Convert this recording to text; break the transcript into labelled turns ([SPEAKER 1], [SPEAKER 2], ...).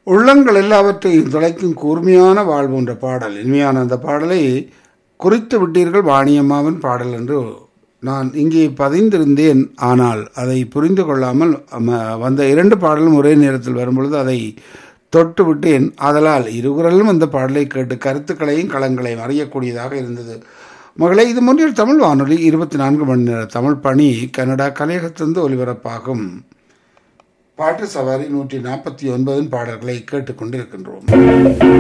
[SPEAKER 1] உள்ளங்கள் எல்லாவற்றையும் துளைக்கும் கூர்மையான வாழ்வு என்ற பாடல் இனிமையான அந்த பாடலை குறித்து விட்டீர்கள் வாணியம்மாவின் பாடல் என்று நான் இங்கே பதிந்திருந்தேன் ஆனால் அதை புரிந்து கொள்ளாமல் ம- வந்த இரண்டு பாடலும் ஒரே நேரத்தில் வரும்பொழுது அதை தொட்டு விட்டேன் ஆதலால் இருகுரலும் அந்த பாடலை கேட்டு கருத்துக்களையும் களங்களையும் அறியக்கூடியதாக இருந்தது மகளே இது முன்னில் தமிழ் வானொலி இருபத்தி நான்கு மணி நேர தமிழ் பணி கனடா கலையகத்திலிருந்து ஒலிபரப்பாகும் பாட்டு சவாரி நூற்றி நாற்பத்தி ஒன்பதின் பாடல்களை கேட்டுக்கொண்டிருக்கின்றோம்